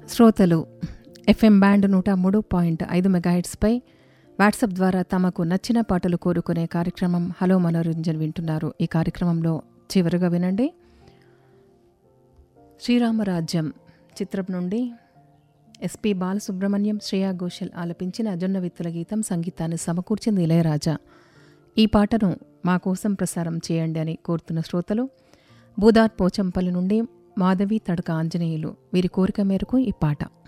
శ్రోతలు FM band నూట మూడు పాయింట్ ఐదు మెగాహెట్స్పై వాట్సాప్ ద్వారా తమకు నచ్చిన పాటలు కోరుకునే కార్యక్రమం హలో మనోరంజన్ వింటున్నారు ఈ కార్యక్రమంలో చివరిగా వినండి శ్రీరామరాజ్యం చిత్రం నుండి ఎస్పి బాలసుబ్రహ్మణ్యం శ్రేయా ఘోషల్ ఆలపించిన జొన్న విత్తుల గీతం సంగీతాన్ని సమకూర్చింది ఇళయరాజా ఈ పాటను మా కోసం ప్రసారం చేయండి అని కోరుతున్న శ్రోతలు బూదార్ పోచంపల్లి నుండి మాధవి తడక ఆంజనేయులు వీరి కోరిక మేరకు ఈ పాట